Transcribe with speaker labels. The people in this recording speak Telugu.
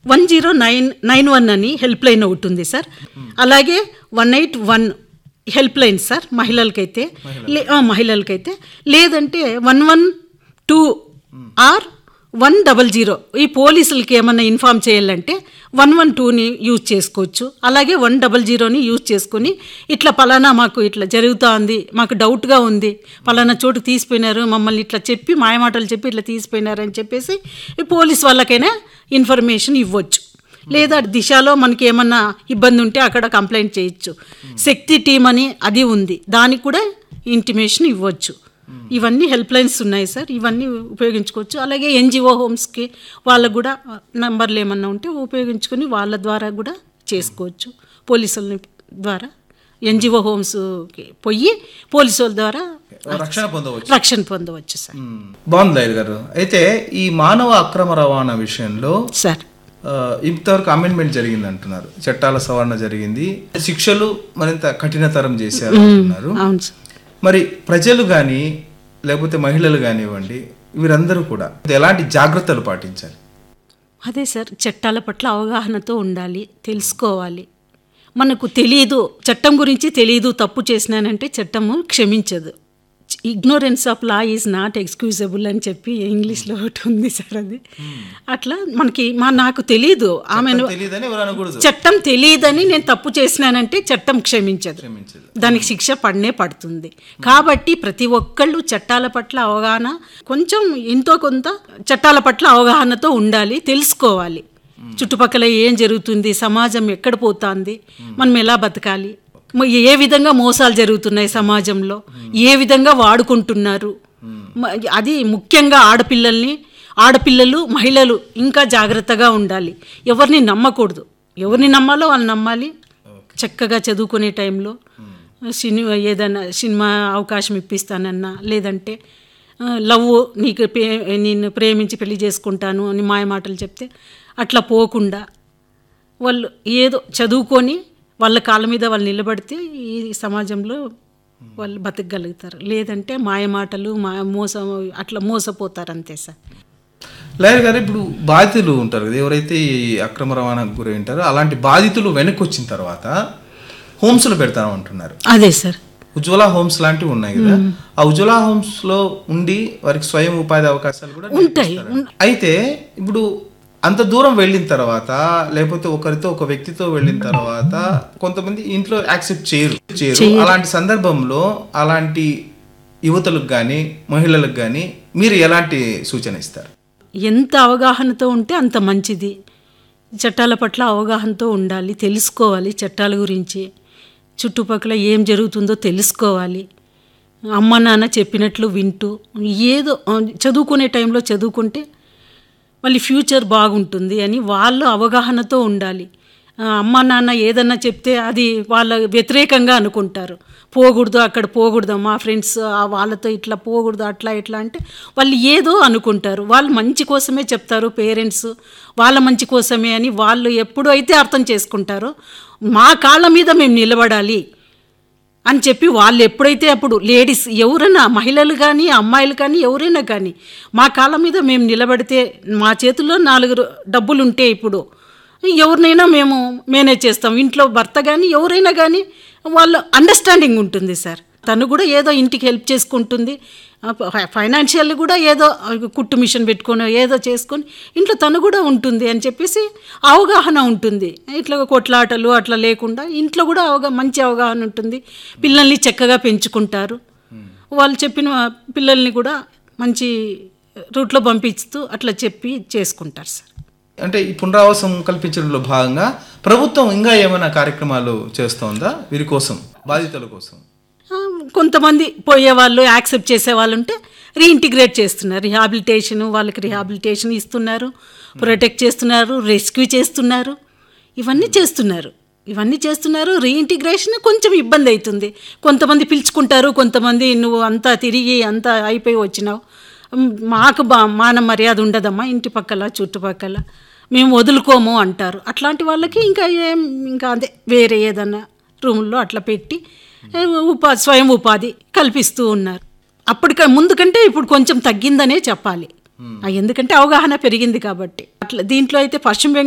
Speaker 1: One zero nine nine one అని హెల్ప్ లైన్ ఒకటి ఉంది సార్ అలాగే one eight one helpline sir మహిళలకైతే లే ఆ, మహిళలకైతే లేదంటే one one two or one double zero ఈ పోలీసులకి ఏమన్నా ఇన్ఫామ్ చేయాలంటే వన్ వన్ టూని యూజ్ చేసుకోవచ్చు అలాగే వన్ డబల్ జీరోని యూజ్ చేసుకొని ఇట్లా పలానా మాకు ఇట్లా జరుగుతూ ఉంది మాకు డౌట్గా ఉంది పలానా చోటు తీసిపోయినారు మమ్మల్ని ఇట్లా చెప్పి మాయమాటలు చెప్పి ఇట్లా తీసిపోయినారు అని చెప్పేసి ఈ పోలీస్ వాళ్ళకైనా ఇన్ఫర్మేషన్ ఇవ్వచ్చు లేదా దిశలో మనకి ఏమన్నా ఇబ్బంది ఉంటే అక్కడ కంప్లైంట్ చేయొచ్చు శక్తి టీం అని అది ఉంది దానికి కూడా ఇంటిమేషన్ ఇవ్వచ్చు ఇవన్నీ హెల్ప్ లైన్స్ ఉన్నాయి సార్ ఇవన్నీ ఉపయోగించుకోవచ్చు అలాగే ఎన్జిఓ హోమ్స్కి వాళ్ళకు కూడా నంబర్లు ఏమన్నా ఉంటే ఉపయోగించుకొని వాళ్ళ ద్వారా కూడా చేసుకోవచ్చు పోలీసుల ద్వారా ఎన్జిఓ హోమ్స్కి పోయి పోలీసుల ద్వారా
Speaker 2: రక్షణ పొందవచ్చు
Speaker 1: రక్షణ పొందవచ్చు సార్
Speaker 2: మ్మ్. బాగుంది లాయర్ గారు అయితే ఈ మానవ అక్రమ రవాణా విషయంలో
Speaker 1: సార్
Speaker 2: ఆ, ఇంతవరకు అమెండ్మెంట్ జరిగింది అంటున్నారు చట్టాల సవరణ జరిగింది శిక్షలు మరింత కఠినతరం చేశారు అంటున్నారు
Speaker 1: అవును సార్
Speaker 2: మరి ప్రజలు కానీ లేకపోతే మహిళలు కానివ్వండి వీరందరూ కూడా ఎలాంటి జాగ్రత్తలు పాటించాలి
Speaker 1: అదే సార్ చట్టాల పట్ల అవగాహనతో ఉండాలి తెలుసుకోవాలి మనకు తెలియదు చట్టం గురించి తెలియదు తప్పు చేసినానంటే చట్టము క్షమించదు ignorance of law is not excusable అని చెప్పి ఇంగ్లీష్లో ఒకటి ఉంది సార్ అది అట్లా మనకి మా నాకు తెలియదు ఆమెను
Speaker 2: తెలియదని ఎవరు అనకూడదు
Speaker 1: చట్టం తెలియదని నేను తప్పు చేసినానంటే చట్టం క్షమించదు
Speaker 2: క్షమించదు
Speaker 1: దానికి శిక్ష పడనే పడుతుంది కాబట్టి ప్రతి ఒక్కళ్ళు చట్టాల పట్ల అవగాహన కొంచెం ఎంతో కొంత చట్టాల పట్ల అవగాహనతో ఉండాలి తెలుసుకోవాలి చుట్టుపక్కల ఏం జరుగుతుంది సమాజం ఎక్కడ పోతుంది మనం ఎలా బతకాలి మ- ఏ విధంగా మోసాలు జరుగుతున్నాయి సమాజంలో ఏ విధంగా వాడుకుంటున్నారు మ- అది ముఖ్యంగా ఆడపిల్లల్ని ఆడపిల్లలు మహిళలు ఇంకా జాగ్రత్తగా ఉండాలి ఎవరిని నమ్మకూడదు ఎవరిని నమ్మాలో వాళ్ళు నమ్మాలి చక్కగా చదువుకునే టైంలో సినిమా ఏదైనా సినిమా అవకాశం ఇప్పిస్తానన్నా లేదంటే ఆ, లవ్ నీకు ప్రే నిన్ను ప్రేమించి పెళ్లి చేసుకుంటాను అని మాయ మాటలు చెప్తే అట్లా పోకుండా వాళ్ళు ఏదో చదువుకొని వాళ్ళ కాళ్ళ మీద వాళ్ళు నిలబడితే ఈ సమాజంలో వాళ్ళు బతకగలుగుతారు లేదంటే మాయ మాటలు మా మోసం అట్లా మోసపోతారు అంతే సార్
Speaker 2: లాయర్ గారు ఇప్పుడు బాధితులు ఉంటారు కదా ఎవరైతే ఈ అక్రమ రవాణాకు గురై ఉంటారో అలాంటి బాధితులు వెనక్కి వచ్చిన తర్వాత హోమ్స్లో పెడతాను అంటున్నారు
Speaker 1: అదే సార్
Speaker 2: ఉజ్వల హోమ్స్ లాంటివి ఉన్నాయి కదా ఆ ఉజ్వల హోమ్స్ లో ఉండి వారికి స్వయం ఉపాధి అవకాశాలు కూడా
Speaker 1: ఉంటాయి.
Speaker 2: నేర్పిస్తారు. అయితే ఇప్పుడు అంత దూరం వెళ్ళిన తర్వాత లేకపోతే ఒకరితో ఒక వ్యక్తితో వెళ్ళిన తర్వాత కొంతమంది ఇంట్లో యాక్సెప్ట్ చేయరు చేయరు అలాంటి సందర్భంలో అలాంటి యువతలకు కానీ మహిళలకు కానీ మీరు ఎలాంటి సూచన ఇస్తారు
Speaker 1: ఎంత అవగాహనతో ఉంటే అంత మంచిది చట్టాల పట్ల అవగాహనతో ఉండాలి తెలుసుకోవాలి చట్టాల గురించి చుట్టుపక్కల ఏం జరుగుతుందో తెలుసుకోవాలి అమ్మ నాన్న చెప్పినట్లు వింటూ ఏదో ఆ, చదువుకునే టైంలో చదువుకుంటే వాళ్ళ ఫ్యూచర్ బాగుంటుంది అని వాళ్ళు అవగాహనతో ఉండాలి ఆ, అమ్మ నాన్న ఏదన్నా చెప్తే అది వాళ్ళ వ్యతిరేకంగా అనుకుంటారు పోకూడదు అక్కడ పోకూడదు మా ఫ్రెండ్స్ వాళ్ళతో ఇట్లా పోకూడదు అట్లా ఇట్లా అంటే వాళ్ళు ఏదో అనుకుంటారు వాళ్ళు మంచి కోసమే చెప్తారు పేరెంట్స్ వాళ్ళ మంచి కోసమే అని వాళ్ళు ఎప్పుడు అయితే అర్థం చేసుకుంటారో మా కాళ్ళ మీద మేము నిలబడాలి అని చెప్పి వాళ్ళు ఎప్పుడైతే అప్పుడు లేడీస్ ఎవరైనా మహిళలు కానీ అమ్మాయిలు కానీ ఎవరైనా కానీ మా కాళ్ళ మీద మేము నిలబడితే మా చేతుల్లో నాలుగు రూ- డబ్బులు ఉంటే ఇప్పుడు ఎవరినైనా మేము మేనేజ్ చేస్తాం ఇంట్లో భర్త కానీ ఎవరైనా కానీ వాళ్ళు అండర్స్టాండింగ్ ఉంటుంది సార్ తను కూడా ఏదో ఇంటికి హెల్ప్ చేసుకుంటుంది ఫైనాన్షియల్ కూడా ఏదో కుట్టు మిషన్ పెట్టుకొని ఏదో చేసుకొని ఇంట్లో తను కూడా ఉంటుంది అని చెప్పేసి అవగాహన ఉంటుంది ఇట్లా కొట్లాటలు అట్లా లేకుండా ఇంట్లో కూడా అవగా మంచి అవగాహన ఉంటుంది పిల్లల్ని చక్కగా పెంచుకుంటారు వాళ్ళు చెప్పిన పిల్లల్ని కూడా మంచి రూట్లో పంపిస్తూ అట్లా చెప్పి చేసుకుంటారు సార్
Speaker 2: అంటే ఈ పునరావాసం కల్పించడంలో భాగంగా ప్రభుత్వం ఇంకా ఏమైనా కార్యక్రమాలు చేస్తోందా వీరి కోసం బాధితుల కోసం
Speaker 1: ఆ, కొంతమంది పోయే వాళ్ళు యాక్సెప్ట్ చేసే వాళ్ళు ఉంటే రీఇంటిగ్రేట్ చేస్తున్నారు రిహాబిలిటేషన్ వాళ్ళకి రిహాబిలిటేషన్ ఇస్తున్నారు ప్రొటెక్ట్ చేస్తున్నారు రెస్క్యూ చేస్తున్నారు ఇవన్నీ చేస్తున్నారు ఇవన్నీ చేస్తున్నారు రీఇంటిగ్రేషన్ కొంచెం ఇబ్బంది అవుతుంది కొంతమంది పిలుచుకుంటారు కొంతమంది నువ్వు అంతా తిరిగి అంతా అయిపోయి వచ్చినావు మ్, మాకు బా మాన మర్యాద ఉండదమ్మా ఇంటి పక్కల చుట్టుపక్కల మేము వదులుకోము అంటారు అట్లాంటి వాళ్ళకి ఇంకా ఏం ఇంకా అదే వేరే ఏదన్నా రూముల్లో అట్లా పెట్టి ఏ, ఉపా స్వయం ఉపాధి కల్పిస్తూ ఉన్నారు అప్పటిక ముందు కంటే ఇప్పుడు కొంచెం తగ్గిందనే చెప్పాలి ఆ, ఎందుకంటే అవగాహన పెరిగింది కాబట్టి అట్లా దీంట్లో అయితే పశ్చిమ బెంగాల్